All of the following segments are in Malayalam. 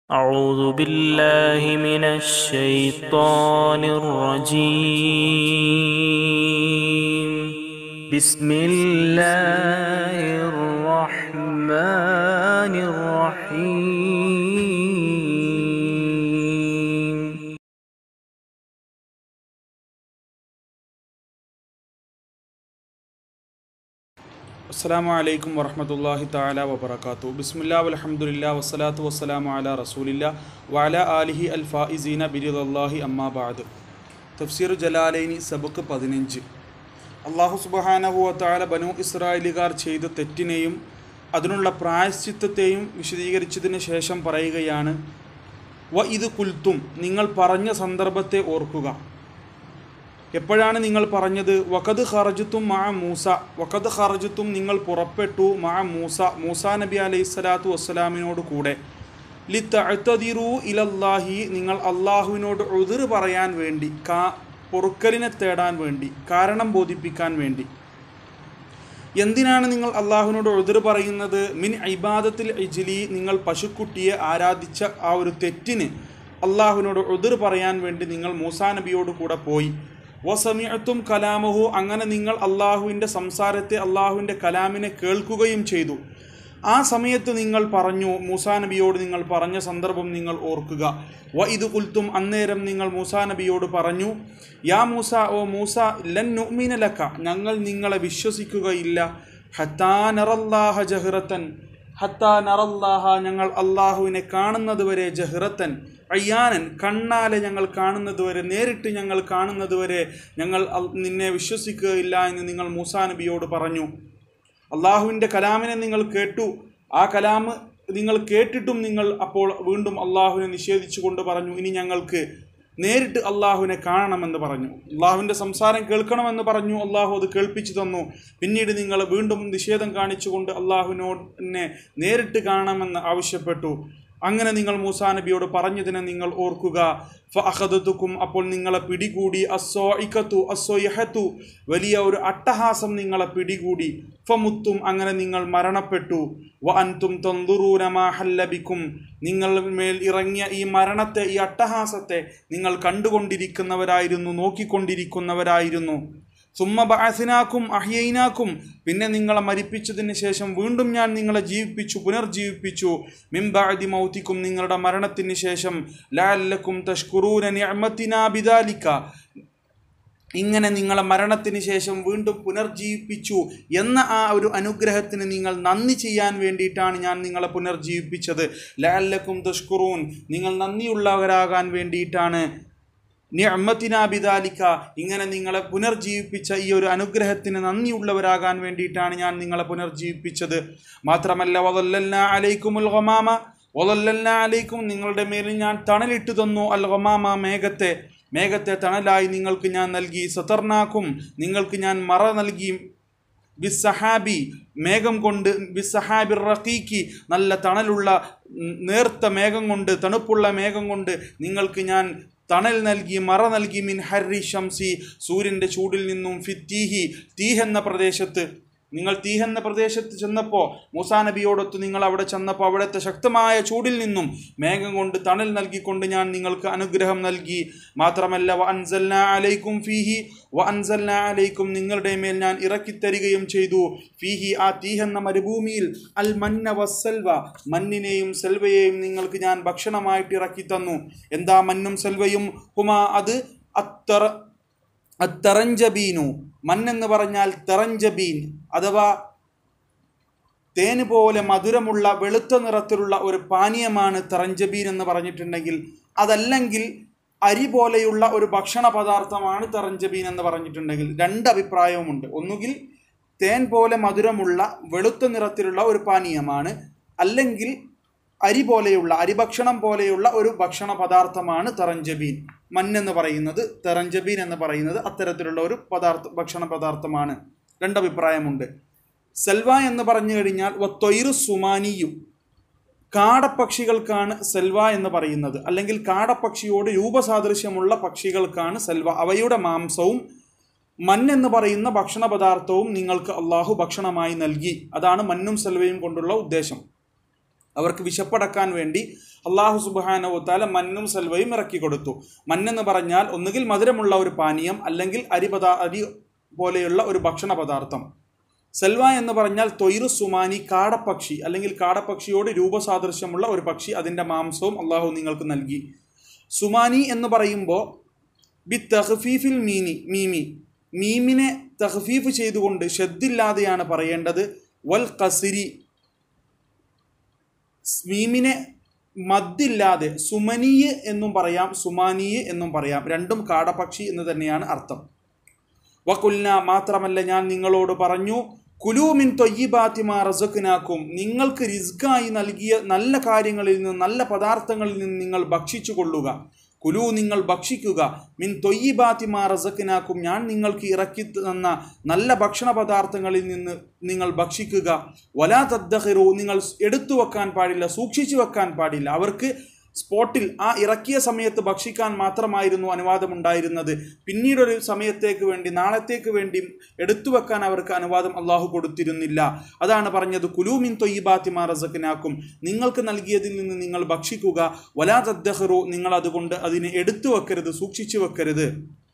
أعوذ بالله من الشيطان الرجيم بسم الله الرحمن الرحيم അസ്സാം വലൈക്കും വറഹമത്തല്ലാഹി താല വബർക്കാത്തു ബിസ്മില്ലാ അലഹമുല്ലാ വസ്സലാത്തു വസ്സലാമു അല റസൂലില്ല വഅല ആലിഹി അൽ ഫായിസീന ബിരിദല്ലാഹി അമ്മാബാദ് തഫ്സീർ ജലാലൈനി സബക്ക് പതിനഞ്ച് അള്ളാഹു സുബഹാനഹുവ താല ബനു ഇസ്രായേലുകാർ ചെയ്ത തെറ്റിനെയും അതിനുള്ള പ്രായശ്ചിത്തത്തെയും വിശദീകരിച്ചതിന് ശേഷം പറയുകയാണ് വ ഇത് കുൽത്തും നിങ്ങൾ പറഞ്ഞ സന്ദർഭത്തെ ഓർക്കുക എപ്പോഴാണ് നിങ്ങൾ പറഞ്ഞത് വക്കത് ഖറജത്തും മാ മൂസ വക്കത് ഖറജത്തും നിങ്ങൾ പുറപ്പെട്ടു മാ മൂസ മൂസ നബി അലൈഹി സ്വലാത്തു വസ്സലാമിനോട് കൂടെ ലി തഅ്തദിറു ഇലല്ലാഹി നിങ്ങൾ അള്ളാഹുവിനോട് ഉതിർ പറയാൻ വേണ്ടി കാ പൊറുക്കലിനെ തേടാൻ വേണ്ടി കാരണം ബോധിപ്പിക്കാൻ വേണ്ടി എന്തിനാണ് നിങ്ങൾ അള്ളാഹുവിനോട് ഉതിർ പറയുന്നത് മിൻ ഇബാദത്തിൽ ഇജ്ലി നിങ്ങൾ പശുക്കുട്ടിയെ ആരാധിച്ച ആ ഒരു തെറ്റിന് അള്ളാഹുവിനോട് ഉതിർ പറയാൻ വേണ്ടി നിങ്ങൾ മൂസാ നബിയോട് കൂടെ പോയി വസമിയത്തും കലാമഹു അങ്ങനെ നിങ്ങൾ അള്ളാഹുവിൻ്റെ സംസാരത്തെ അള്ളാഹുവിൻ്റെ കലാമിനെ കേൾക്കുകയും ചെയ്തു ആ സമയത്ത് നിങ്ങൾ പറഞ്ഞു മൂസാ നബിയോട് നിങ്ങൾ പറഞ്ഞ സന്ദർഭം നിങ്ങൾ ഓർക്കുക വ ഇത് കുൽത്തും അന്നേരം നിങ്ങൾ മൂസാ നബിയോട് പറഞ്ഞു യാ മൂസ ഓ മൂസ ലൻ നുഅ്മിനലക്ക ഞങ്ങൾ നിങ്ങളെ വിശ്വസിക്കുകയില്ല ഹത്താ നറല്ലാഹ ജഹ്റത്തൻ ഹത്താ നറല്ലാഹ ഞങ്ങൾ അള്ളാഹുവിനെ കാണുന്നത് വരെ ജഹ്റത്തൻ അയ്യാനൻ കണ്ണാലെ ഞങ്ങൾ കാണുന്നത് വരെ നേരിട്ട് ഞങ്ങൾ കാണുന്നത് വരെ ഞങ്ങൾ അൽ- നിന്നെ വിശ്വസിക്കുകയില്ല എന്ന് നിങ്ങൾ മൂസാ നബിയോട് പറഞ്ഞു അള്ളാഹുവിൻ്റെ കലാമിനെ നിങ്ങൾ കേട്ടു ആ കലാമ് നിങ്ങൾ കേട്ടിട്ടും നിങ്ങൾ അപ്പോൾ വീണ്ടും അള്ളാഹുവിനെ നിഷേധിച്ചുകൊണ്ട് പറഞ്ഞു ഇനി ഞങ്ങൾക്ക് നേരിട്ട് അള്ളാഹുവിനെ കാണണമെന്ന് പറഞ്ഞു അള്ളാഹുവിൻ്റെ സംസാരം കേൾക്കണമെന്ന് പറഞ്ഞു അള്ളാഹു അത് കേൾപ്പിച്ചു തന്നു പിന്നീട് നിങ്ങൾ വീണ്ടും നിഷേധം കാണിച്ചുകൊണ്ട് അള്ളാഹുവിനോടിനെ നേരിട്ട് കാണണമെന്ന് ആവശ്യപ്പെട്ടു അങ്ങനെ നിങ്ങൾ മൂസാ നബിയോട് പറഞ്ഞതിനെ നിങ്ങൾ ഓർക്കുക ഫഅഖദതുക്കും അപ്പോൾ നിങ്ങളെ പിടികൂടി അസ്സോ ഇക്കത്തു അസ്സോ യഹത്തു വലിയ ഒരു അട്ടഹാസം നിങ്ങളെ പിടികൂടി ഫമുത്തും അങ്ങനെ നിങ്ങൾ മരണപ്പെട്ടു വ അൻതും തന്തുറൂനമാ ഹല്ലബിക്കും നിങ്ങൾ മേൽ ഇറങ്ങിയ ഈ മരണത്തെ ഈ അട്ടഹാസത്തെ നിങ്ങൾ കണ്ടുകൊണ്ടിരിക്കുന്നവരായിരുന്നു നോക്കിക്കൊണ്ടിരിക്കുന്നവരായിരുന്നു സുമ്മ ബാസിനാക്കും അഹ്യൈനാക്കും പിന്നെ നിങ്ങളെ മരിപ്പിച്ചതിന് ശേഷം വീണ്ടും ഞാൻ നിങ്ങളെ ജീവിപ്പിച്ചു പുനർജീവിപ്പിച്ചു മിംബാദി മൗത്തിക്കും നിങ്ങളുടെ മരണത്തിന് ശേഷം ലാലക്കും തഷ്കുറൂന നിഅമത്തിനാ ബിദാലിക്ക ഇങ്ങനെ നിങ്ങളെ മരണത്തിന് ശേഷം വീണ്ടും പുനർജീവിപ്പിച്ചു എന്ന ആ ഒരു അനുഗ്രഹത്തിന് നിങ്ങൾ നന്ദി ചെയ്യാൻ വേണ്ടിയിട്ടാണ് ഞാൻ നിങ്ങളെ പുനർജീവിപ്പിച്ചത് ലാലക്കും തഷ്കുറൂൻ നിങ്ങൾ നന്ദിയുള്ളവരാകാൻ വേണ്ടിയിട്ടാണ് നിഅമത്തിനാ ബിദാലിക്ക ഇങ്ങനെ നിങ്ങളെ പുനർജീവിപ്പിച്ച ഈ ഒരു അനുഗ്രഹത്തിന് നന്ദിയുള്ളവരാകാൻ വേണ്ടിയിട്ടാണ് ഞാൻ നിങ്ങളെ പുനർജീവിപ്പിച്ചത് മാത്രമല്ല വദല്ലൽനാ അലൈക്കുമുൽ ഗമാമ വദല്ലൽനാ അലൈക്കും നിങ്ങളുടെ മേലിൽ ഞാൻ തണലിട്ട് തന്നു അൽ ഗമാമ മേഘത്തെ മേഘത്തെ തണലായി നിങ്ങൾക്ക് ഞാൻ നൽകി സതർനാക്കും നിങ്ങൾക്ക് ഞാൻ മറ നൽകി ബിസഹാബി മേഘം കൊണ്ട് ബിസഹാബി റഖീക്കി നല്ല തണലുള്ള ഉം, നേർത്ത മേഘം കൊണ്ട് തണുപ്പുള്ള മേഘം കൊണ്ട് നിങ്ങൾക്ക് ഞാൻ തണൽ നൽകി മറ നൽകി മിൻ ഹർരി ഷംസി സൂര്യൻ്റെ ചൂടിൽ നിന്നും ഫിത്തീഹി തീഹ് എന്ന പ്രദേശത്ത് നിങ്ങൾ തീഹ് എന്ന പ്രദേശത്ത് ചെന്നപ്പോൾ മൂസാ നബിയോടൊത്ത് നിങ്ങൾ അവിടെ ചെന്നപ്പോൾ അവിടുത്തെ ശക്തമായ ചൂടിൽ നിന്നും മേഘം കൊണ്ട് തണൽ നൽകിക്കൊണ്ട് ഞാൻ നിങ്ങൾക്ക് അനുഗ്രഹം നൽകി മാത്രമല്ല വ അൻസൽന അലൈക്കും ഫീഹി വ അൻസൽന അലൈക്കും നിങ്ങളുടെ മേൽ ഞാൻ ഇറക്കിത്തരികയും ചെയ്തു ഫീഹി ആ തീഹ് എന്ന മരുഭൂമിയിൽ അൽ മന്ന വസ്സൽവ മണ്ണിനെയും സെൽവയെയും നിങ്ങൾക്ക് ഞാൻ ഭക്ഷണമായിട്ട് ഇറക്കി തന്നു എന്താ മന്നും സെൽവയും ഹുമാ അത് അത്തറ അത്തറഞ്ചബീനു മണ്ണെന്ന് പറഞ്ഞാൽ തെറഞ്ചബീൻ അഥവാ തേന് പോലെ മധുരമുള്ള വെളുത്ത നിറത്തിലുള്ള ഒരു പാനീയമാണ് തെറഞ്ചബീൻ എന്ന് പറഞ്ഞിട്ടുണ്ടെങ്കിൽ അതല്ലെങ്കിൽ അരി പോലെയുള്ള ഒരു ഭക്ഷണ പദാർത്ഥമാണ് തെറഞ്ചബീൻ എന്ന് പറഞ്ഞിട്ടുണ്ടെങ്കിൽ രണ്ട് അഭിപ്രായവുമുണ്ട് ഒന്നുകിൽ തേൻ പോലെ മധുരമുള്ള വെളുത്ത നിറത്തിലുള്ള ഒരു പാനീയമാണ് അല്ലെങ്കിൽ അരി പോലെയുള്ള അരിഭക്ഷണം പോലെയുള്ള ഒരു ഭക്ഷണ പദാർത്ഥമാണ് തെറഞ്ചബീൻ മണ്ണെന്ന് പറയുന്നത് തെറഞ്ചബീൻ എന്ന് പറയുന്നത് അത്തരത്തിലുള്ള ഒരു പദാർത്ഥ ഭക്ഷണ പദാർത്ഥമാണ് രണ്ടഭിപ്രായമുണ്ട് സെൽവ എന്ന് പറഞ്ഞു കഴിഞ്ഞാൽ വത്തൊയിറു സുമാനിയും കാടപ്പക്ഷികൾക്കാണ് സെൽവ എന്ന് പറയുന്നത് അല്ലെങ്കിൽ കാടപ്പക്ഷിയോട് രൂപസാദൃശ്യമുള്ള പക്ഷികൾക്കാണ് സെൽവ അവയുടെ മാംസവും മണ്ണെന്ന് പറയുന്ന ഭക്ഷണ പദാർത്ഥവും നിങ്ങൾക്ക് അള്ളാഹു ഭക്ഷണമായി നൽകി അതാണ് മണ്ണും സെൽവയും കൊണ്ടുള്ള ഉദ്ദേശം അവർക്ക് വിശപ്പടക്കാൻ വേണ്ടി അള്ളാഹു സുബാനവുത്താല മന്നും സൽവയും ഇറക്കി കൊടുത്തു മണ്ണെന്ന് പറഞ്ഞാൽ ഒന്നുകിൽ മധുരമുള്ള ഒരു പാനീയം അല്ലെങ്കിൽ അരി പദാ അരി പോലെയുള്ള ഒരു ഭക്ഷണ പദാർത്ഥം സെൽവ എന്ന് പറഞ്ഞാൽ തൊയ്റു സുമാനി കാടപ്പക്ഷി അല്ലെങ്കിൽ കാടപ്പക്ഷിയോട് രൂപസാദൃശ്യമുള്ള ഒരു പക്ഷി അതിൻ്റെ മാംസവും അള്ളാഹു നിങ്ങൾക്ക് നൽകി സുമാനി എന്ന് പറയുമ്പോൾ ബി തഹഫീഫിൽ മീനി മീമി മീമിനെ തഹഫീഫ് ചെയ്തുകൊണ്ട് ഷദ്ദില്ലാതെയാണ് പറയേണ്ടത് വൽ കസിരി മീമിനെ മദ്ദില്ലാതെ സുമനീയ് എന്നും പറയാം സുമാനീയ് എന്നും പറയാം രണ്ടും കാടപക്ഷി എന്ന് തന്നെയാണ് അർത്ഥം വകുൽന മാത്രമല്ല ഞാൻ നിങ്ങളോട് പറഞ്ഞു കുലൂമിൻ തൊയ്യിബാത്തിമാ റസക്കിനാക്കും നിങ്ങൾക്ക് റിസ്ക്കായി നൽകിയ നല്ല കാര്യങ്ങളിൽ നിന്ന് നല്ല പദാർത്ഥങ്ങളിൽ നിന്ന് നിങ്ങൾ ഭക്ഷിച്ചു കൊള്ളുക കുലു നിങ്ങൾ ഭക്ഷിക്കുക മിൻ തൊയ്യിബാത്തിമാ റസക്കിനാക്കും ഞാൻ നിങ്ങൾക്ക് ഇറക്കി തന്ന നല്ല ഭക്ഷണ പദാർത്ഥങ്ങളിൽ നിന്ന് നിങ്ങൾ ഭക്ഷിക്കുക വലാ തദ്ദഹിറു നിങ്ങൾ എടുത്തു വെക്കാൻ പാടില്ല സൂക്ഷിച്ചു വെക്കാൻ പാടില്ല അവർക്ക് സ്പോട്ടിൽ ആ ഇറക്കിയ സമയത്ത് ഭക്ഷിക്കാൻ മാത്രമായിരുന്നു അനുവാദമുണ്ടായിരുന്നത് പിന്നീടൊരു സമയത്തേക്ക് വേണ്ടി നാളത്തേക്ക് വേണ്ടി എടുത്തു വെക്കാൻ അവർക്ക് അനുവാദം അള്ളാഹു കൊടുത്തിരുന്നില്ല അതാണ് പറഞ്ഞത് കുലൂമിൻ തൊയ്യിബാത്തിമാ റസക്കിനാക്കും നിങ്ങൾക്ക് നൽകിയതിൽ നിന്ന് നിങ്ങൾ ഭക്ഷിക്കുക വലാ തദ്ദഹറു നിങ്ങൾ അതുകൊണ്ട് അതിനെ എടുത്തു വെക്കരുത് സൂക്ഷിച്ചു വെക്കരുത്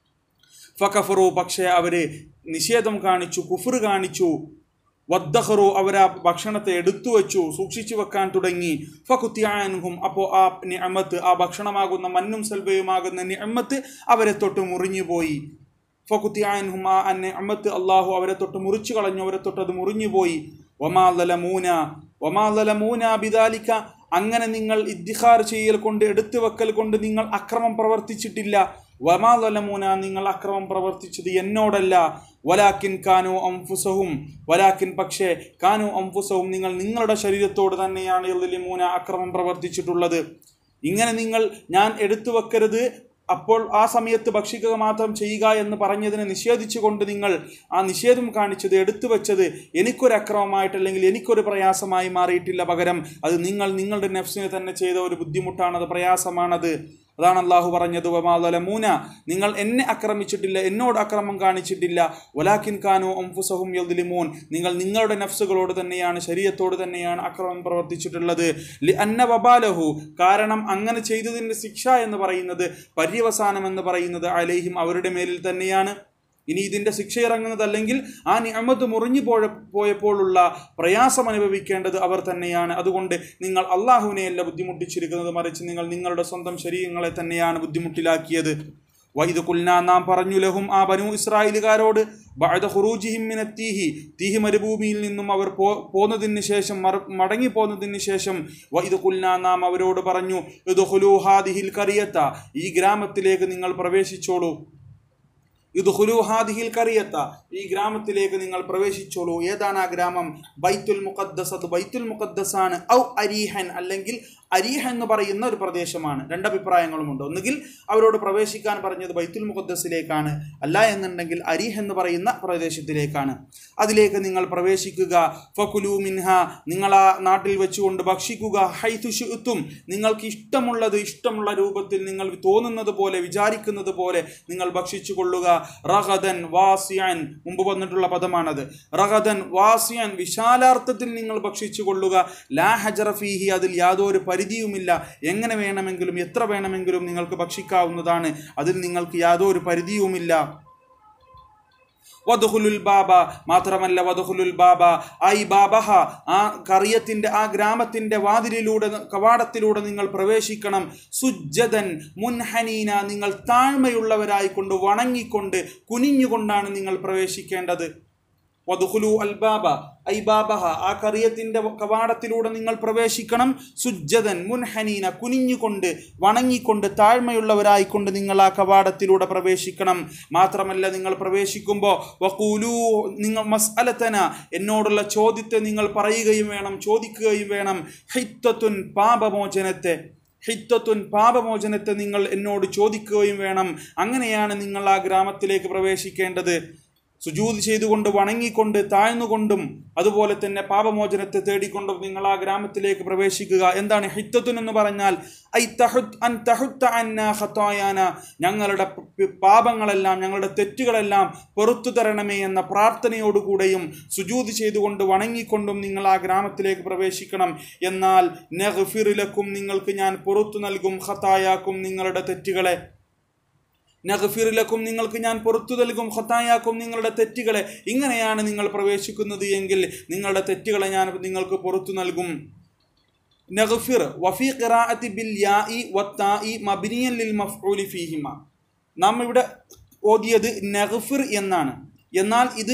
ഫക്കഫറു പക്ഷേ അവര് നിഷേധം കാണിച്ചു കുഫർ കാണിച്ചു വദ്ദഹറു അവർ ആ ഭക്ഷണത്തെ എടുത്തു വെച്ചു സൂക്ഷിച്ചു വെക്കാൻ തുടങ്ങി ഫകുത്തിയാനുഹും അപ്പോൾ ആ നിഅമത്ത് ആ ഭക്ഷണമാകുന്ന മന്നും സെൽവയുമാകുന്ന നിഅമത്ത് അവരെ തൊട്ട് മുറിഞ്ഞുപോയി ഫകുത്തിയാനുഹും ആ നിഅമത്ത് അള്ളാഹു അവരെ തൊട്ട് മുറിച്ചു കളഞ്ഞു അവരെ തൊട്ട് അത് മുറിഞ്ഞുപോയി ഒമാലമൂന ഒമാലമൂന ബിദാലിക്ക അങ്ങനെ നിങ്ങൾ ഇദ്ദിഖാർ ചെയ്യൽ കൊണ്ട് എടുത്തു വെക്കൽ കൊണ്ട് നിങ്ങൾ അക്രമം പ്രവർത്തിച്ചിട്ടില്ല വമാലമൂന നിങ്ങൾ അക്രമം പ്രവർത്തിച്ചത് എന്നോടല്ല വലാക്കിൻ കാനു അംഫുസഹും വലാക്കിൻ പക്ഷേ കാനു അംഫുസഹും നിങ്ങൾ നിങ്ങളുടെ ശരീരത്തോട് തന്നെയാണ് യലിമൂന അക്രമം പ്രവർത്തിച്ചിട്ടുള്ളത് ഇങ്ങനെ നിങ്ങൾ ഞാൻ എടുത്തു വെക്കരുത് അപ്പോൾ ആ സമയത്ത് ഭക്ഷിക്കുക മാത്രം ചെയ്യുക എന്ന് പറഞ്ഞതിനെ നിഷേധിച്ചുകൊണ്ട് നിങ്ങൾ ആ നിഷേധം കാണിച്ചത് എടുത്തു വെച്ചത് എനിക്കൊരു അക്രമമായിട്ട് അല്ലെങ്കിൽ എനിക്കൊരു പ്രയാസമായി മാറിയിട്ടില്ല പകരം അത് നിങ്ങൾ നിങ്ങളുടെ നെഫ്സിനെ തന്നെ ചെയ്ത ഒരു ബുദ്ധിമുട്ടാണത് പ്രയാസമാണത് അതാണ് അള്ളാഹു പറഞ്ഞത് വമാലമൂന നിങ്ങൾ എന്നെ ആക്രമിച്ചിട്ടില്ല എന്നോട് അക്രമം കാണിച്ചിട്ടില്ല വലാക്കിൻ ഖാനു അംഫുസഹും യദ്ലിമൂൻ നിങ്ങൾ നിങ്ങളുടെ നഫ്സുകളോട് തന്നെയാണ് ശരീരത്തോട് തന്നെയാണ് അക്രമം പ്രവർത്തിച്ചിട്ടുള്ളത് ലി അന്ന വബാലഹു കാരണം അങ്ങനെ ചെയ്തതിൻ്റെ ശിക്ഷ എന്ന് പറയുന്നത് പര്യവസാനം എന്ന് പറയുന്നത് അലേഹിം അവരുടെ മേലിൽ തന്നെയാണ് ഇനി ഇതിൻ്റെ ശിക്ഷ ഇറങ്ങുന്നതല്ലെങ്കിൽ ആ നിയമത്ത് മുറിഞ്ഞു പോയ പോയപ്പോഴുള്ള പ്രയാസം അനുഭവിക്കേണ്ടത് അവർ തന്നെയാണ് അതുകൊണ്ട് നിങ്ങൾ അള്ളാഹുവിനെയല്ല ബുദ്ധിമുട്ടിച്ചിരിക്കുന്നത് മറിച്ച് നിങ്ങൾ നിങ്ങളുടെ സ്വന്തം ശരീരങ്ങളെ തന്നെയാണ് ബുദ്ധിമുട്ടിലാക്കിയത് വൈദ് കുൽന നാം പറഞ്ഞു ലഹും ആ ബനു ഇസ്രായേലുകാരോട് ബഅദ ഖുറൂജിഹിം മിന തീഹി തീഹി മരുഭൂമിയിൽ നിന്നും അവർ പോ പോന്നതിന് ശേഷം മറ മടങ്ങി പോന്നതിന് ശേഷം വൈദ് കുൽന നാം അവരോട് പറഞ്ഞു ഇദ്ഖുലൂ ഹാദിഹിൽ കറിയത്ത ഈ ഗ്രാമത്തിലേക്ക് നിങ്ങൾ പ്രവേശിച്ചോളൂ ഇത് ഹാദിഹിൽ കറിയത്ത ഈ ഗ്രാമത്തിലേക്ക് നിങ്ങൾ പ്രവേശിച്ചോളൂ ഏതാണ് ആ ഗ്രാമം ബൈത്തുൽ മുഖദ്ദസ് അത് ബൈത്തുൽ മുഖദ്ദസ് ആണ് ഔ അരീഹൻ അല്ലെങ്കിൽ അരീഹ എന്ന് പറയുന്ന ഒരു പ്രദേശമാണ് രണ്ടഭിപ്രായങ്ങളുമുണ്ട് ഒന്നുകിൽ അവരോട് പ്രവേശിക്കാൻ പറഞ്ഞത് ബൈത്തുൽ മുഖദ്ദസിലേക്കാണ് അല്ല എന്നുണ്ടെങ്കിൽ അരീഹ് എന്ന് പറയുന്ന പ്രദേശത്തിലേക്കാണ് അതിലേക്ക് നിങ്ങൾ പ്രവേശിക്കുക ഫകുലു മിൻഹ നിങ്ങൾ ആ നാട്ടിൽ വെച്ചുകൊണ്ട് ഭക്ഷിക്കുക ഹൈതുഷുത്തും നിങ്ങൾക്ക് ഇഷ്ടമുള്ളത് ഇഷ്ടമുള്ള രൂപത്തിൽ നിങ്ങൾ തോന്നുന്നത് പോലെ വിചാരിക്കുന്നത് പോലെ നിങ്ങൾ ഭക്ഷിച്ചു കൊള്ളുക റഹദൻ വാസിയാൻ മുമ്പ് വന്നിട്ടുള്ള പദമാണത് റഹദൻ വാസിയാൻ വിശാലാർത്ഥത്തിൽ നിങ്ങൾ ഭക്ഷിച്ചു കൊള്ളുക ലാ ഹജറ ഫീഹി അതിൽ യാതൊരു പരിധിയുമില്ല എങ്ങനെ വേണമെങ്കിലും എത്ര വേണമെങ്കിലും നിങ്ങൾക്ക് ഭക്ഷിക്കാവുന്നതാണ് അതിൽ നിങ്ങൾക്ക് യാതൊരു പരിധിയുമില്ല വധുഹുലുൽ ബാബ മാത്രമല്ല വധുഹുലുൽ ബാബ ഐ ബാബഹ ആ കറിയത്തിന്റെ ആ ഗ്രാമത്തിന്റെ വാതിലിലൂടെ കവാടത്തിലൂടെ നിങ്ങൾ പ്രവേശിക്കണം സുജ്ജതൻ മുൻഹനീന നിങ്ങൾ താഴ്മയുള്ളവരായിക്കൊണ്ട് വണങ്ങിക്കൊണ്ട് കുനിഞ്ഞുകൊണ്ടാണ് നിങ്ങൾ പ്രവേശിക്കേണ്ടത് വധുഹുലു അൽ ബാബ ഐ ബാബഹ ആ കറിയത്തിന്റെ കവാടത്തിലൂടെ നിങ്ങൾ പ്രവേശിക്കണം സുജ്ജതൻ മുൻഹനീന കുനിഞ്ഞുകൊണ്ട് വണങ്ങിക്കൊണ്ട് താഴ്മയുള്ളവരായിക്കൊണ്ട് നിങ്ങൾ ആ കവാടത്തിലൂടെ പ്രവേശിക്കണം മാത്രമല്ല നിങ്ങൾ പ്രവേശിക്കുമ്പോൾ വക്കൂലു നിങ്ങൾ മസ്അലത്തന എന്നോടുള്ള ചോദ്യത്തെ നിങ്ങൾ പറയുകയും വേണം ചോദിക്കുകയും വേണം ഹൈത്തത്തുൻ പാപമോചനത്തെ ഹിത്തത്തുൻ പാപമോചനത്തെ നിങ്ങൾ എന്നോട് ചോദിക്കുകയും വേണം അങ്ങനെയാണ് നിങ്ങൾ ആ ഗ്രാമത്തിലേക്ക് പ്രവേശിക്കേണ്ടത് സുജൂത് ചെയ്തുകൊണ്ട് വണങ്ങിക്കൊണ്ട് താഴ്ന്നുകൊണ്ടും അതുപോലെ തന്നെ പാപമോചനത്തെ തേടിക്കൊണ്ടും നിങ്ങൾ ആ ഗ്രാമത്തിലേക്ക് പ്രവേശിക്കുക എന്താണ് ഹിത്തത്തുൻ എന്ന് പറഞ്ഞാൽ ഐ തഹുത്ത് അൻ തഹുത്ത അന്ന ഖത്തായാന ഞങ്ങളുടെ പ- പാപങ്ങളെല്ലാം ഞങ്ങളുടെ തെറ്റുകളെല്ലാം പൊറത്തു തരണമേ എന്ന പ്രാർത്ഥനയോടുകൂടെയും സുജൂത് ചെയ്തുകൊണ്ട് വണങ്ങിക്കൊണ്ടും നിങ്ങൾ ആ ഗ്രാമത്തിലേക്ക് പ്രവേശിക്കണം എന്നാൽ നഗ്ഫിറിലക്കും നിങ്ങൾക്ക് ഞാൻ പുറത്തു നൽകും ഖത്തായാക്കും നിങ്ങളുടെ തെറ്റുകളെ നഗഫിറിലക്കും നിങ്ങൾക്ക് ഞാൻ പുറത്തു നൽകും ഖത്തായാക്കും നിങ്ങളുടെ തെറ്റുകളെ ഇങ്ങനെയാണ് നിങ്ങൾ പ്രവേശിക്കുന്നത് എങ്കിൽ നിങ്ങളുടെ തെറ്റുകളെ ഞാൻ നിങ്ങൾക്ക് പുറത്തു നൽകും നഗഫിർ വഫി ഖിറാഅത്തി ബിൽ യാഇ വത്താഇ മബ്നിയൻ ലിൽ മഫ്ഊലി ഫീഹിമ നാം ഇവിടെ ഓതിയത് നഗഫിർ എന്നാണ് എന്നാൽ ഇത്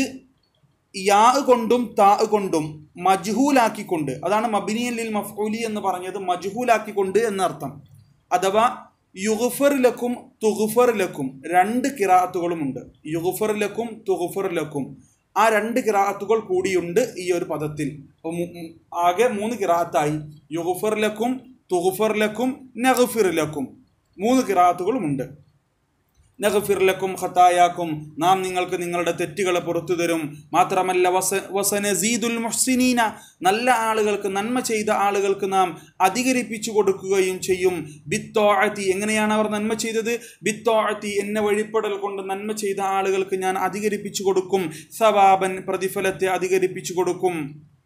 യാ കൊണ്ടും താ കൊണ്ടും മജ്ഹൂലാക്കിക്കൊണ്ട് അതാണ് മബിനിയൻ ലിൽ മഫ്ഊലി എന്ന് പറഞ്ഞത് മജ്ഹൂലാക്കിക്കൊണ്ട് എന്നർത്ഥം അഥവാ യുഗഫറിലക്കും തുഗുഫറിലക്കും രണ്ട് കിറാത്തുകളുമുണ്ട് യുഗഫറിലക്കും തുഗുഫറിലക്കും ആ രണ്ട് കിറാത്തുകൾ കൂടിയുണ്ട് ഈ ഒരു പദത്തിൽ അപ്പൊ മു- മു- ആകെ മൂന്ന് കിറാത്തായി യുഗഫറിലക്കും തുഗുഫറിലക്കും നഗഫിറിലക്കും മൂന്ന് കിറാത്തുകളുമുണ്ട് നഗഫിർലക്കും ഖത്തായാക്കും നാം നിങ്ങൾക്ക് നിങ്ങളുടെ തെറ്റുകളെ പുറത്തു തരും മാത്രമല്ല വസ വസനസീദുൽ മുഹ്സിനീന നല്ല ആളുകൾക്ക് നന്മ ചെയ്ത ആളുകൾക്ക് നാം അധികരിപ്പിച്ചു കൊടുക്കുകയും ചെയ്യും ബിത്തോഅത്തി എങ്ങനെയാണ് അവർ നന്മ ചെയ്തത് ബിത്തോഅത്തി എന്നെ വഴിപ്പെടൽ കൊണ്ട് നന്മ ചെയ്ത ആളുകൾക്ക് ഞാൻ അധികരിപ്പിച്ചു കൊടുക്കും സവാബൻ പ്രതിഫലത്തെ അധികരിപ്പിച്ചു കൊടുക്കും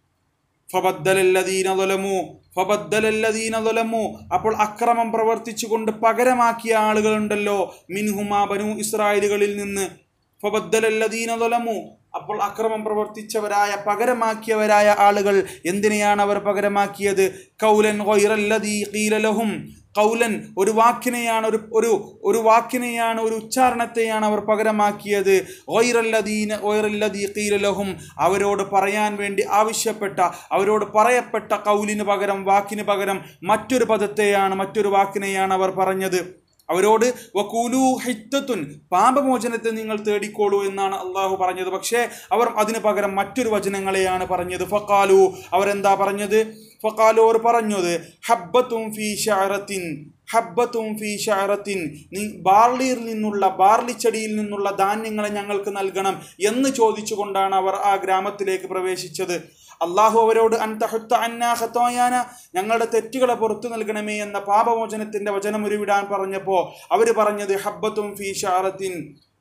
ഫബദ്ദലല്ലദീന ظلموا ഫബദ്ദലല്ലദീന ظلموا അപ്പോൾ അക്രമം പ്രവർത്തിച്ചുകൊണ്ട് പകരമാക്കിയ ആളുകളുണ്ടല്ലോ മിൻഹുമാ ബനു ഇസ്രായേലുകളിൽ നിന്ന് ഫബദ്ദലല്ലദീന ظلموا അപ്പോൾ അക്രമം പ്രവർത്തിച്ചവരായ പകരമാക്കിയവരായ ആളുകൾ എന്തിനെയാണ് അവർ പകരമാക്കിയത് കൗലൻ ഗൈറല്ലദീ ഖീല ലഹും കൗലൻ ഒരു വാക്കിനെയാണ് ഒരു ഒരു ഒരു വാക്കിനെയാണ് ഒരു ഉച്ചാരണത്തെയാണ് അവർ പകരമാക്കിയത് ഓയിറല്ലദീന ഓയിറല്ലദീ ഖീലലഹും അവരോട് പറയാൻ വേണ്ടി ആവശ്യപ്പെട്ട അവരോട് പറയപ്പെട്ട കൗലിന് പകരം വാക്കിന് പകരം മറ്റൊരു പദത്തെയാണ് മറ്റൊരു വാക്കിനെയാണ് അവർ പറഞ്ഞത് അവരോട് വക്കൂലു ഹിത്തത്തുൻ പാപമോചനത്തെ നിങ്ങൾ തേടിക്കോളൂ എന്നാണ് അള്ളാഹു പറഞ്ഞത് പക്ഷേ അവർ അതിന് പകരം മറ്റൊരു വചനങ്ങളെയാണ് പറഞ്ഞത് ഫക്കാലു അവരെന്താ പറഞ്ഞത് ഫക്കാലു അവർ പറഞ്ഞത് ഹബ്ബത്തും ഫീ ഷഅറത്തിൻ ഹബ്ബത്തും ഫീ ഷഅറത്തിൻ നീ ബാർലിയിൽ നിന്നുള്ള ബാർലി ചെടിയിൽ നിന്നുള്ള ധാന്യങ്ങളെ ഞങ്ങൾക്ക് നൽകണം എന്ന് ചോദിച്ചുകൊണ്ടാണ് അവർ ആ ഗ്രാമത്തിലേക്ക് പ്രവേശിച്ചത് അള്ളാഹു അവരോട് അൻതഹുത്ത അന്നാ ഖത്തോയാന ഞങ്ങളുടെ തെറ്റുകളെ പുറത്തു നൽകണമേ എന്ന പാപമോചനത്തിന്റെ വചനം ഉരുവിടാൻ പറഞ്ഞപ്പോൾ അവർ പറഞ്ഞത് ഹബ്ബത്തും ഫീ ഷാറത്തിൻ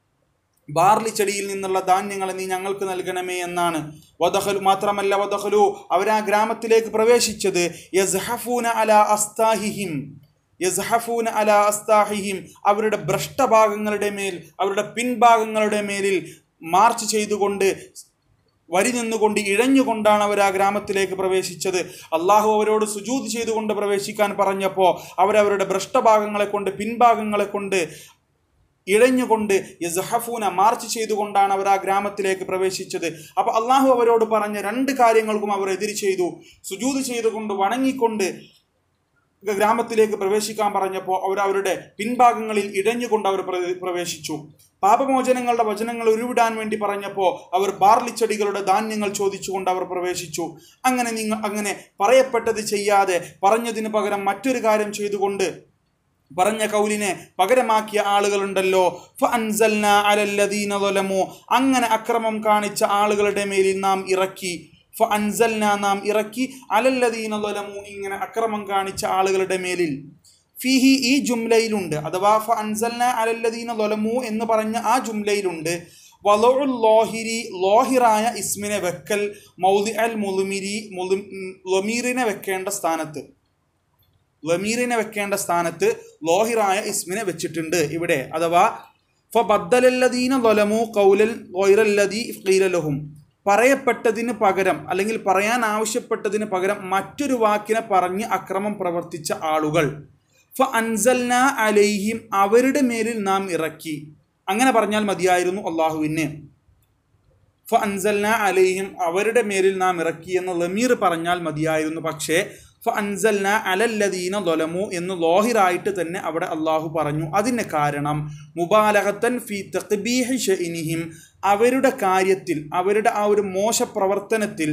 ബാർലി ചെടിയിൽ നിന്നുള്ള ധാന്യങ്ങളെ നീ ഞങ്ങൾക്ക് നൽകണമേ എന്നാണ് വദഹലു മാത്രമല്ല വദഹലു അവർ ആ ഗ്രാമത്തിലേക്ക് പ്രവേശിച്ചത് യസ്ഹഫൂന അല അസ്താഹിഹിം യസ്ഹഫൂന അല അസ്താഹിഹിം അവരുടെ ഭ്രഷ്ടഭാഗങ്ങളുടെ മേൽ അവരുടെ പിൻഭാഗങ്ങളുടെ മേലിൽ മാർച്ച് ചെയ്തുകൊണ്ട് വരി നിന്നുകൊണ്ട് ഇഴഞ്ഞുകൊണ്ടാണ് അവർ ആ ഗ്രാമത്തിലേക്ക് പ്രവേശിച്ചത് അള്ളാഹു അവരോട് സുജൂത് ചെയ്തുകൊണ്ട് പ്രവേശിക്കാൻ പറഞ്ഞപ്പോൾ അവരവരുടെ ഭ്രഷ്ടഭാഗങ്ങളെ കൊണ്ട് പിൻഭാഗങ്ങളെ കൊണ്ട് ഇഴഞ്ഞുകൊണ്ട് യസഹഫൂന മാർച്ച് ചെയ്തുകൊണ്ടാണ് അവർ ആ ഗ്രാമത്തിലേക്ക് പ്രവേശിച്ചത് അപ്പോൾ അള്ളാഹു അവരോട് പറഞ്ഞ രണ്ട് കാര്യങ്ങൾക്കും അവർ എതിര് ചെയ്തു സുജൂത് ചെയ്തുകൊണ്ട് വണങ്ങിക്കൊണ്ട് ഗ്രാമത്തിലേക്ക് പ്രവേശിക്കാൻ പറഞ്ഞപ്പോൾ അവർ അവരുടെ പിൻഭാഗങ്ങളിൽ ഇഴഞ്ഞുകൊണ്ട് അവർ പ്ര- പ്രവേശിച്ചു പാപമോചനങ്ങളുടെ വചനങ്ങൾ ഉരുവിടാൻ വേണ്ടി പറഞ്ഞപ്പോൾ അവർ ബാർലിച്ചെടികളുടെ ധാന്യങ്ങൾ ചോദിച്ചുകൊണ്ട് അവർ പ്രവേശിച്ചു അങ്ങനെ നിങ്ങൾ അങ്ങനെ പറയപ്പെട്ടത് ചെയ്യാതെ പറഞ്ഞതിന് പകരം മറ്റൊരു കാര്യം ചെയ്തുകൊണ്ട് പറഞ്ഞ കൗലിനെ പകരമാക്കിയ ആളുകളുണ്ടല്ലോ ഫഅൻസൽന അലല്ലദീന ظلموا അങ്ങനെ അക്രമം കാണിച്ച ആളുകളുടെ മേലിൽ നാം ഇറക്കി ഫഅൻസൽന നാം ഇറക്കി അലല്ലദീന ظلموا ഇങ്ങനെ അക്രമം കാണിച്ച ആളുകളുടെ മേലിൽ ഫിഹി ഈ ജുംലയിലുണ്ട് അഥവാ ഫഅൻസൽന അലല്ലദീന ظلموا എന്ന് പറഞ്ഞ ആ ജുംലയിലുണ്ട് വലഉൽ ലോഹിരി ലോഹിറായ ഇസ്മിനെ വെക്കൽ മൗദി അൽ മുലുമിരി മുലു ലമീറിനെ വെക്കേണ്ട സ്ഥാനത്ത് ലമീറിനെ വെക്കേണ്ട സ്ഥാനത്ത് ലോഹിറായ ഇസ്മിനെ വെച്ചിട്ടുണ്ട് ഇവിടെ അഥവാ ഫബദ്ദലല്ലദീന ظلموا കൗലൽ ഗൈറല്ലദീ ഖീല ലഹും പറയപ്പെട്ടതിന് പകരം അല്ലെങ്കിൽ പറയാൻ ആവശ്യപ്പെട്ടതിന് പകരം മറ്റൊരു വാക്കിനെ പറഞ്ഞ് അക്രമം പ്രവർത്തിച്ച ആളുകൾ ഫ അൻസൽന അലൈഹിം അവരുടെ മേലിൽ നാം ഇറക്കി അങ്ങനെ പറഞ്ഞാൽ മതിയായിരുന്നു അള്ളാഹുവിന് ഫ അൻസൽന അലൈഹിം അവരുടെ മേലിൽ നാം ഇറക്കി എന്ന് ലമീർ പറഞ്ഞാൽ മതിയായിരുന്നു പക്ഷേ ഫ അൻസൽന അലല്ലദീന ദൊലമു എന്ന് ലോഹിറായിട്ട് തന്നെ അവിടെ അള്ളാഹു പറഞ്ഞു അതിന് കാരണം മുബാലഹത്തൻ ഫി തഖ്ബീഹി ഷഇനിഹിം അവരുടെ കാര്യത്തിൽ അവരുടെ ആ ഒരു മോശപ്രവർത്തനത്തിൽ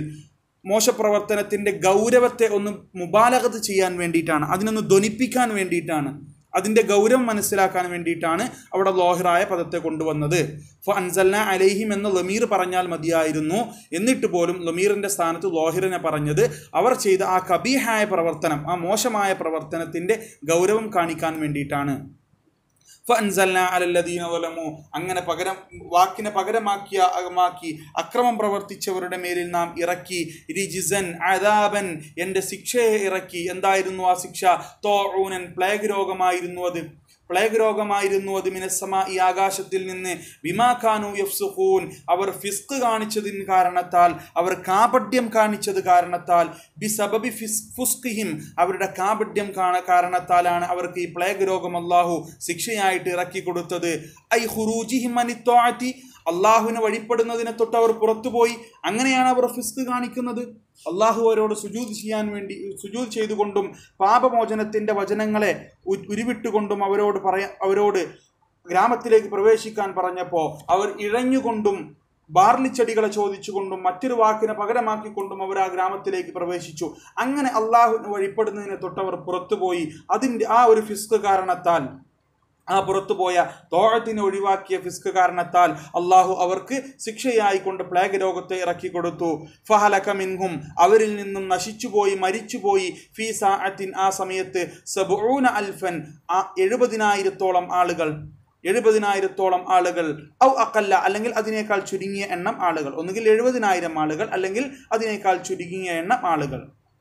മോശപ്രവർത്തനത്തിൻ്റെ ഗൗരവത്തെ ഒന്ന് മുബാലകത്ത് ചെയ്യാൻ വേണ്ടിയിട്ടാണ് അതിനൊന്ന് ധ്വനിപ്പിക്കാൻ വേണ്ടിയിട്ടാണ് അതിൻ്റെ ഗൗരവം മനസ്സിലാക്കാൻ വേണ്ടിയിട്ടാണ് അവിടെ ലോഹിറായ പദത്തെ കൊണ്ടുവന്നത് ഫ അൻസൽന അലൈഹിം എന്ന ലമീർ പറഞ്ഞാൽ മതിയായിരുന്നു എന്നിട്ട് പോലും ലമീറിൻ്റെ സ്ഥാനത്ത് ലോഹിറിനെ പറഞ്ഞത് അവർ ചെയ്ത ആ കബീഹായ പ്രവർത്തനം ആ മോശമായ പ്രവർത്തനത്തിൻ്റെ ഗൗരവം കാണിക്കാൻ വേണ്ടിയിട്ടാണ് ഫഅൻസൽന അലല്ലദീന വലമു അങ്ങനെ പകരം വാക്കിനെ പകരമാക്കിയ മാക്കി അക്രമം പ്രവർത്തിച്ചവരുടെ മേലിൽ നാം ഇറക്കി റിജിസൻ അദാബൻ എൻ്റെ ശിക്ഷയെ ഇറക്കി എന്തായിരുന്നു ആ ശിക്ഷ തോഊനൻ പ്ലേഗ് രോഗമായിരുന്നു അത് പ്ലേഗ് രോഗമായിരുന്നു അത് മിനസ്സമ ഈ ആകാശത്തിൽ നിന്ന് വിമാഖാനു യഫ്സുഖൂൻ അവർ ഫിസ്ക് കാണിച്ചതിന് കാരണത്താൽ അവർ കാപഡ്യം കാണിച്ചത് കാരണത്താൽ ബി സബബി ഫിസ് ഫുസ്കിഹിം അവരുടെ കാപഡ്യം കാണ കാരണത്താലാണ് അവർക്ക് ഈ പ്ലേഗ് രോഗം അള്ളാഹു ശിക്ഷയായിട്ട് ഇറക്കി കൊടുത്തത് ഐ ഹുറൂജിഹിം അനിത്വാറ്റി അള്ളാഹുവിനെ വഴിപ്പെടുന്നതിനെ തൊട്ട് അവർ പുറത്തുപോയി അങ്ങനെയാണ് അവർ ഫിസ്ക് കാണിക്കുന്നത് അള്ളാഹു അവരോട് സുജൂത് ചെയ്യാൻ വേണ്ടി സുജൂത് ചെയ്തുകൊണ്ടും പാപമോചനത്തിൻ്റെ വചനങ്ങളെ ഉ- ഉരുവിട്ടുകൊണ്ടും അവരോട് പറയാ അവരോട് ഗ്രാമത്തിലേക്ക് പ്രവേശിക്കാൻ പറഞ്ഞപ്പോൾ അവർ ഇഴഞ്ഞുകൊണ്ടും ബാർലിച്ചെടികളെ ചോദിച്ചുകൊണ്ടും മറ്റൊരു വാക്കിനെ പകരമാക്കിക്കൊണ്ടും അവർ ആ ഗ്രാമത്തിലേക്ക് പ്രവേശിച്ചു അങ്ങനെ അള്ളാഹുവിനെ വഴിപ്പെടുന്നതിനെ തൊട്ടവർ പുറത്തുപോയി അതിൻ്റെ ആ ഒരു ഫിസ്ക് കാരണത്താൽ ആ പുറത്തുപോയ തോഴത്തിനെ ഒഴിവാക്കിയ ഫിസ്ക് കാരണത്താൽ അള്ളാഹു അവർക്ക് ശിക്ഷയായി കൊണ്ട് പ്ലേഗ് രോഗത്തെ ഇറക്കി കൊടുത്തു ഫഹലക മിൻഹും അവരിൽ നിന്നും നശിച്ചുപോയി മരിച്ചുപോയി ഫീ സാഅത്തിൻ ആ സമയത്ത് സബൂന അൽഫൻ ആ എഴുപതിനായിരത്തോളം ആളുകൾ എഴുപതിനായിരത്തോളം ആളുകൾ ഔ അക്കല്ല അല്ലെങ്കിൽ അതിനേക്കാൾ ചുരുങ്ങിയ എണ്ണം ആളുകൾ ഒന്നുകിൽ എഴുപതിനായിരം ആളുകൾ അല്ലെങ്കിൽ അതിനേക്കാൾ ചുരുങ്ങിയ എണ്ണം ആളുകൾ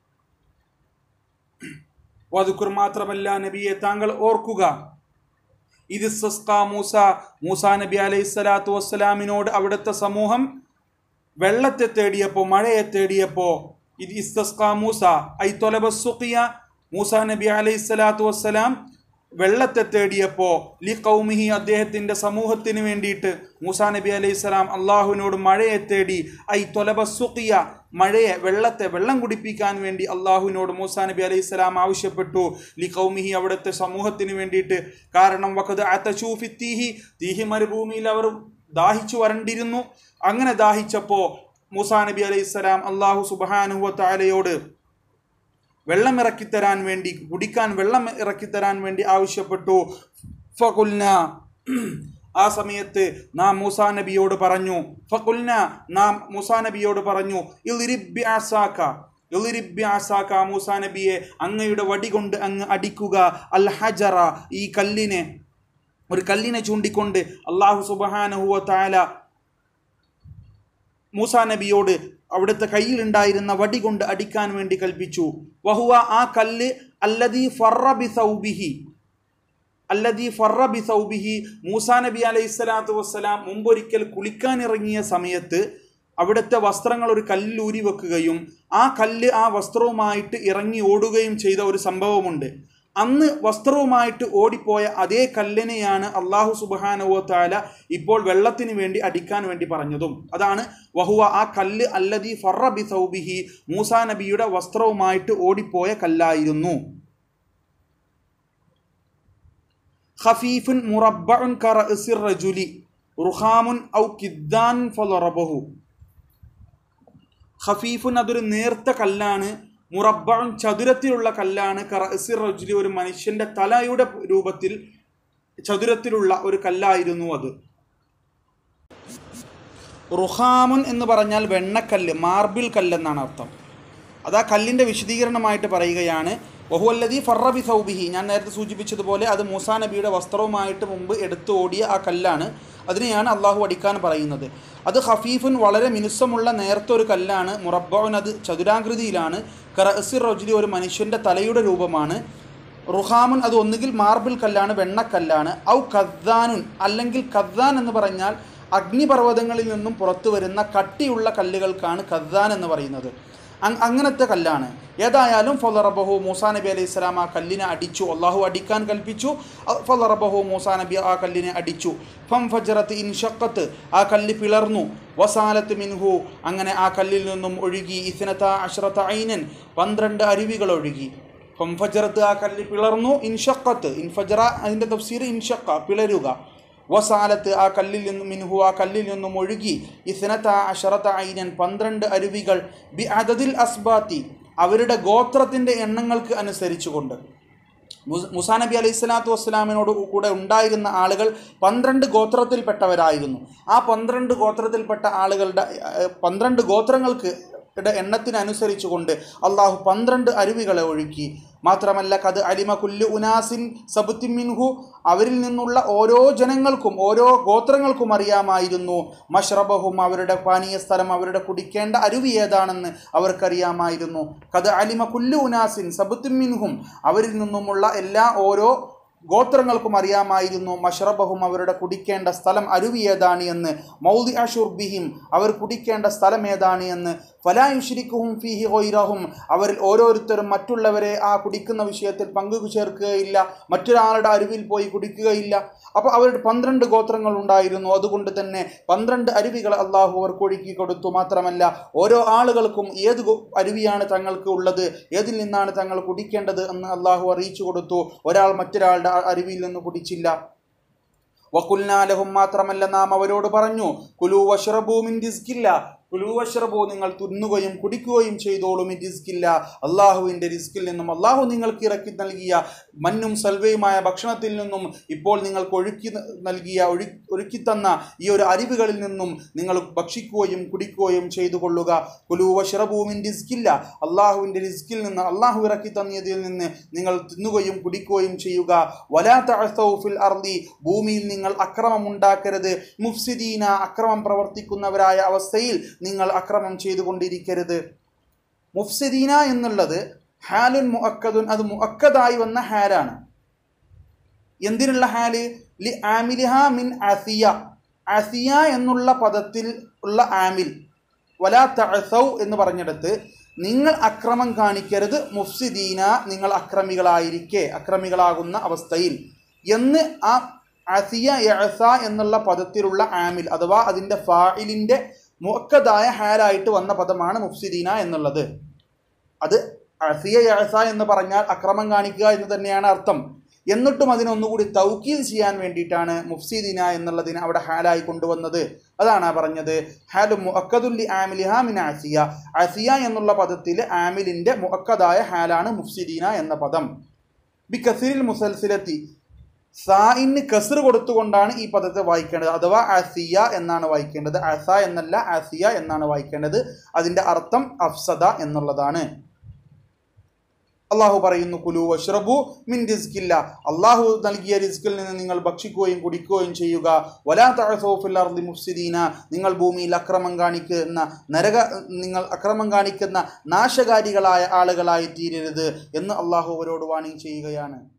വധുക്കുർ മാത്രമല്ല നബിയെ താങ്കൾ ഓർക്കുക ഇത് സസ്കാ മൂസ മൂസ നബി അലൈഹി സ്വലാത്തു വസ്സലാമിനോട് അവിടുത്തെ സമൂഹം വെള്ളത്തെ തേടിയപ്പോ മഴയെ തേടിയപ്പോ ഇത് ഇസ്തസ്കാ മൂസ ഐ തൊലബസുക്കിയ മൂസ നബി അലൈഹി സ്വലാത്തു വസ്സലാം വെള്ളത്തെ തേടിയപ്പോ ലി കൗമിഹി അദ്ദേഹത്തിന്റെ സമൂഹത്തിന് വേണ്ടിയിട്ട് മൂസാ നബി അലൈഹി സ്വലാം അള്ളാഹുവിനോട് മഴയെ തേടി ഐ തൊലബസുക്കിയ മഴയെ വെള്ളത്തെ വെള്ളം കുടിപ്പിക്കാൻ വേണ്ടി അള്ളാഹുവിനോട് മൂസാ നബി അലൈഹി സ്വലാം ആവശ്യപ്പെട്ടു ലി കൗമിഹി അവിടുത്തെ സമൂഹത്തിന് വേണ്ടിയിട്ട് കാരണം വക്കത് അത്തശൂഫി തീഹി തീഹി മരുഭൂമിയിൽ അവർ ദാഹിച്ചു വരണ്ടിരുന്നു അങ്ങനെ ദാഹിച്ചപ്പോൾ മൂസാ നബി അലൈഹി സ്വലാം അള്ളാഹു സുബാനുവ താലയോട് വെള്ളം ഇറക്കിത്തരാൻ വേണ്ടി കുടിക്കാൻ വെള്ളം ഇറക്കിത്തരാൻ വേണ്ടി ആവശ്യപ്പെട്ടു ഫകുൽന ആ സമയത്ത് നാം മൂസാ നബിയോട് പറഞ്ഞു ഫകുൽന നാം മൂസാ നബിയോട് പറഞ്ഞു ഇളിരിബ്യാസാക്ക ഇളിരിബ്യാസാക്ക മൂസാ നബിയെ അങ്ങയുടെ വടി കൊണ്ട് അങ്ങ് അടിക്കുക അൽ ഹജറ ഈ കല്ലിനെ ഒരു കല്ലിനെ ചൂണ്ടിക്കൊണ്ട് അള്ളാഹു സുബഹാനഹുവ താല മൂസാ നബിയോട് അവിടുത്തെ കയ്യിലുണ്ടായിരുന്ന വടി കൊണ്ട് അടിക്കാൻ വേണ്ടി കൽപ്പിച്ചു വഹുവ ആ കല്ല് അല്ലദീ ഫറബി സൗബിഹി അല്ലദീ ഫറബി സൗബിഹി മൂസാ നബി അലൈഹി സ്വലാത്തു വസ്സലാം മുമ്പൊരിക്കൽ കുളിക്കാനിറങ്ങിയ സമയത്ത് അവിടുത്തെ വസ്ത്രങ്ങൾ ഒരു കല്ലിൽ ഊരി വെക്കുകയും ആ കല്ല് ആ വസ്ത്രവുമായിട്ട് ഇറങ്ങി ഓടുകയും ചെയ്ത ഒരു സംഭവമുണ്ട് അന്ന് വസ്ത്രവുമായിട്ട് ഓടിപ്പോയ അതേ കല്ലിനെയാണ് അള്ളാഹു സുബാനുവോ താല ഇപ്പോൾ വെള്ളത്തിന് വേണ്ടി അടിക്കാൻ വേണ്ടി പറഞ്ഞതും അതാണ് വഹുവ ആ കല്ല് അല്ലദി ഫറബി സൗബിഹി മൂസാ നബിയുടെ വസ്ത്രവുമായിട്ട് ഓടിപ്പോയ കല്ലായിരുന്നു ഖഫീഫുൻ മുറബ്ബഉൻ കറഅസിർ റജുലി റുഹാമുൻ ഔ കിദ്ദാൻ ഫലറബഹു ഖഫീഫുൻ അതൊരു നേർത്ത കല്ലാണ് മുറബ്ബഉൻ ചതുരത്തിലുള്ള കല്ലാണ് കറഅസിർ റജുലി ഒരു മനുഷ്യന്റെ തലയുടെ രൂപത്തിൽ ചതുരത്തിലുള്ള ഒരു കല്ലായിരുന്നു അത് റുഹാമുൻ എന്ന് പറഞ്ഞാൽ വെണ്ണക്കല്ല് മാർബിൾ കല്ലെന്നാണ് അർത്ഥം അത് ആ കല്ലിൻ്റെ വിശദീകരണമായിട്ട് പറയുകയാണ് വഹുവല്ലതി ഫറബി സൗബിഹി ഞാൻ നേരത്തെ സൂചിപ്പിച്ചതുപോലെ അത് മൂസാ നബിയുടെ വസ്ത്രവുമായിട്ട് മുമ്പ് എടുത്ത് ഓടിയ ആ കല്ലാണ് അതിനെയാണ് അള്ളാഹു അടിക്കാൻ പറയുന്നത് അത് ഹഫീഫുൻ വളരെ മിനുസമുള്ള നേർത്ത ഒരു കല്ലാണ് മുറബ്ബോൻ അത് ചതുരാകൃതിയിലാണ് കറസിർ റജുലി ഒരു മനുഷ്യൻ്റെ തലയുടെ രൂപമാണ് റുഹാമുൻ അത് ഒന്നുകിൽ മാർബിൾ കല്ലാണ് വെണ്ണക്കല്ലാണ് ഔ കദ്ദാനുൻ അല്ലെങ്കിൽ കദ്ദാൻ എന്ന് പറഞ്ഞാൽ അഗ്നിപർവ്വതങ്ങളിൽ നിന്നും പുറത്തു വരുന്ന കട്ടിയുള്ള കല്ലുകൾക്കാണ് കദ്ദാൻ എന്ന് പറയുന്നത് അങ് അങ്ങനത്തെ കല്ലാണ് ഏതായാലും ഫലറബഹു മൂസാ നബി അലൈഹി സ്വലാം ആ കല്ലിനെ അടിച്ചു അള്ളാഹു അടിക്കാൻ കൽപ്പിച്ചു ഫലറബഹു മൂസാ നബി ആ കല്ലിനെ അടിച്ചു ഫം ഫജറത്ത് ഇൻഷക്കത്ത് ആ കല്ല് പിളർന്നു വസാലത്ത് മിൻഹു അങ്ങനെ ആ കല്ലിൽ നിന്നും ഒഴുകി ഇസ്നത്ത അഷ്റത്ത ഐനൻ പന്ത്രണ്ട് അരുവികൾ ഒഴുകി ഫംഫജറത്ത് ആ കല്ല് പിളർന്നു ഇൻഷക്കത്ത് ഇൻഫജറ അതിൻ്റെ തഫ്സീർ ഇൻഷക്ക പിളരുക വസാലത്ത് ആ കല്ലിൽ നിന്നും മിൻഹു ആ കല്ലിൽ നിന്നും ഒഴുകി ഇസ്നത്ത അഷറത്ത ഐനൻ പന്ത്രണ്ട് അരുവികൾ ബി അതതിൽ അസ്ബാത്തി അവരുടെ ഗോത്രത്തിൻ്റെ എണ്ണങ്ങൾക്ക് അനുസരിച്ചുകൊണ്ട് മുസ്- മുസാ നബി അലൈഹി സ്വലാത്തു വസ്സലാമിനോട് കൂടെ ഉണ്ടായിരുന്ന ആളുകൾ പന്ത്രണ്ട് ഗോത്രത്തിൽപ്പെട്ടവരായിരുന്നു ആ പന്ത്രണ്ട് ഗോത്രത്തിൽപ്പെട്ട ആളുകളുടെ ഏഹ്, പന്ത്രണ്ട് ഗോത്രങ്ങൾക്ക് യുടെ എണ്ണത്തിനനുസരിച്ചുകൊണ്ട് അള്ളാഹു പന്ത്രണ്ട് അരുവികളെ ഒഴുക്കി മാത്രമല്ല കത് അലിമ കുല്ലു ഉനാസിൻ സബുത്തിമിൻഹു അവരിൽ നിന്നുള്ള ഓരോ ജനങ്ങൾക്കും ഓരോ ഗോത്രങ്ങൾക്കും അറിയാമായിരുന്നു മഷ്റബഹും അവരുടെ പാനീയ സ്ഥലം അവരുടെ കുടിക്കേണ്ട അരുവി ഏതാണെന്ന് അവർക്കറിയാമായിരുന്നു കത് അലിമ കുല്ലു ഉനാസിൻ സബുത്തിമിൻഹും അവരിൽ നിന്നുമുള്ള എല്ലാ ഓരോ ഗോത്രങ്ങൾക്കും അറിയാമായിരുന്നു മഷ്റബഹും അവരുടെ കുടിക്കേണ്ട സ്ഥലം അരുവി ഏതാണ് എന്ന് മൗദി അഷുർബിഹിം അവർ കുടിക്കേണ്ട സ്ഥലം ഏതാണ് എന്ന് ഫലായുഷിരിക്കുഹും ഫിഹി ഹൊയ്റഹും അവരിൽ ഓരോരുത്തരും മറ്റുള്ളവരെ ആ കുടിക്കുന്ന വിഷയത്തിൽ പങ്കു ചേർക്കുകയില്ല മറ്റൊരാളുടെ അരുവിൽ പോയി കുടിക്കുകയില്ല അപ്പോൾ അവരുടെ പന്ത്രണ്ട് ഗോത്രങ്ങൾ ഉണ്ടായിരുന്നു അതുകൊണ്ട് തന്നെ പന്ത്രണ്ട് അരുവികൾ അള്ളാഹു അവർക്ക് ഒഴുക്കി കൊടുത്തു മാത്രമല്ല ഓരോ ആളുകൾക്കും ഏത് ഗോ- അരുവിയാണ് തങ്ങൾക്ക് ഉള്ളത് ഏതിൽ നിന്നാണ് തങ്ങൾ കുടിക്കേണ്ടത് എന്ന് അള്ളാഹു അറിയിച്ചു കൊടുത്തു ഒരാൾ മറ്റൊരാളുടെ ആ അരുവിയിൽ നിന്ന് കുടിച്ചില്ല വക്കുൽനാലഹും മാത്രമല്ല നാം അവരോട് പറഞ്ഞു കുലു വഷ്റബൂ മിൻ റിസ്കില്ല കുലു വഷ്റബൂ നിങ്ങൾ തിന്നുകയും കുടിക്കുകയും ചെയ്തോളും മിൻ റിസ്കില്ല അള്ളാഹുവിൻ്റെ റിസ്കിൽ നിന്നും അള്ളാഹു നിങ്ങൾക്ക് ഇറക്കി നൽകിയ മഞ്ഞും സൽവയുമായ ഭക്ഷണത്തിൽ നിന്നും ഇപ്പോൾ നിങ്ങൾക്ക് ഒഴുക്കി ന- നൽകിയ ഒഴു ഒരുക്കി തന്ന ഈ ഒരു അരിവുകളിൽ നിന്നും നിങ്ങൾ ഭക്ഷിക്കുകയും കുടിക്കുകയും ചെയ്തു കൊള്ളുക കുലു വഷ്റബൂ മിൻ റിസ്കില്ല അള്ളാഹുവിൻ്റെ റിസ്കിൽ നിന്ന് അള്ളാഹു ഇറക്കി തന്നതിൽ നിന്ന് നിങ്ങൾ തിന്നുകയും കുടിക്കുകയും ചെയ്യുക വലാ തഅസൗ ഫിൽ അർദി ഭൂമിയിൽ നിങ്ങൾ അക്രമം ഉണ്ടാക്കരുത് മുഫ്സിദീന അക്രമം പ്രവർത്തിക്കുന്നവരായ അവസ്ഥയിൽ നിങ്ങൾ അക്രമം ചെയ്തുകൊണ്ടിരിക്കരുത് മുഫ്സിദീന എന്നുള്ളത് ഹാലുൻ മുഅക്കദുൻ അത് മുഅക്കദായി വന്ന ഹാലാണ് എന്തിനുള്ള ഹാല് ലി ആമിലിഹ മിൻ അസിയ അസിയ എന്നുള്ള പദത്തിൽ ഉള്ള ആമിൽ വലാ തഅസൗ എന്ന് പറഞ്ഞിടത്ത് നിങ്ങൾ അക്രമം കാണിക്കരുത് മുഫ്സിദീന നിങ്ങൾ അക്രമികളായിരിക്കെ അക്രമികളാകുന്ന അവസ്ഥയിൽ എന്ന് ആ അസിയ യഅസ എന്നുള്ള പദത്തിലുള്ള ആമിൽ അഥവാ അതിൻ്റെ ഫായിലിൻ്റെ മുക്കതായ ഹാലായിട്ട് വന്ന പദമാണ് മുഫ്സിദീന എന്നുള്ളത് അത് അസിയ യഅസ എന്ന് പറഞ്ഞാൽ അക്രമം കാണിക്കുക എന്ന് തന്നെയാണ് അർത്ഥം എന്നിട്ടും അതിനൊന്നുകൂടി തൗക്കീൽ ചെയ്യാൻ വേണ്ടിയിട്ടാണ് മുഫ്സിദീന എന്നുള്ളതിനെ അവിടെ ഹാലായി കൊണ്ടുവന്നത് അതാണ് ആ പറഞ്ഞത് ഹാലു മുഅക്കദുല്ലി ആമിലിഹ മിൻ ആസിയ ആസിയ എന്നുള്ള പദത്തിൽ ആമിലിൻ്റെ മുഅക്കദായ ഹാലാണ് മുഫ്സിദീന എന്ന പദം ബി കസീരിൽ മുസൽസിലെത്തി സായിന് കസർ കൊടുത്തുകൊണ്ടാണ് ഈ പദത്തെ വായിക്കേണ്ടത് അഥവാ ആസിയ എന്നാണ് വായിക്കേണ്ടത് അസ എന്നല്ല ആസിയ എന്നാണ് വായിക്കേണ്ടത് അതിൻ്റെ അർത്ഥം അഫ്സദ എന്നുള്ളതാണ് അള്ളാഹു പറയുന്നു കുലു വഷ്റബു മിൻ റിസ്കില്ല അള്ളാഹു നൽകിയ റിസ്കിൽ നിന്ന് നിങ്ങൾ ഭക്ഷിക്കുകയും കുടിക്കുകയും ചെയ്യുക വലാ തഅസൗഫിൽ അർദി മുഫ്സിദീന നിങ്ങൾ ഭൂമിയിൽ അക്രമം കാണിക്കുന്ന നരക നിങ്ങൾ അക്രമം കാണിക്കുന്ന നാശകാരികളായ ആളുകളായി തീരരുത് എന്ന് അള്ളാഹു അവരോട് വാണിംഗ് ചെയ്യുകയാണ്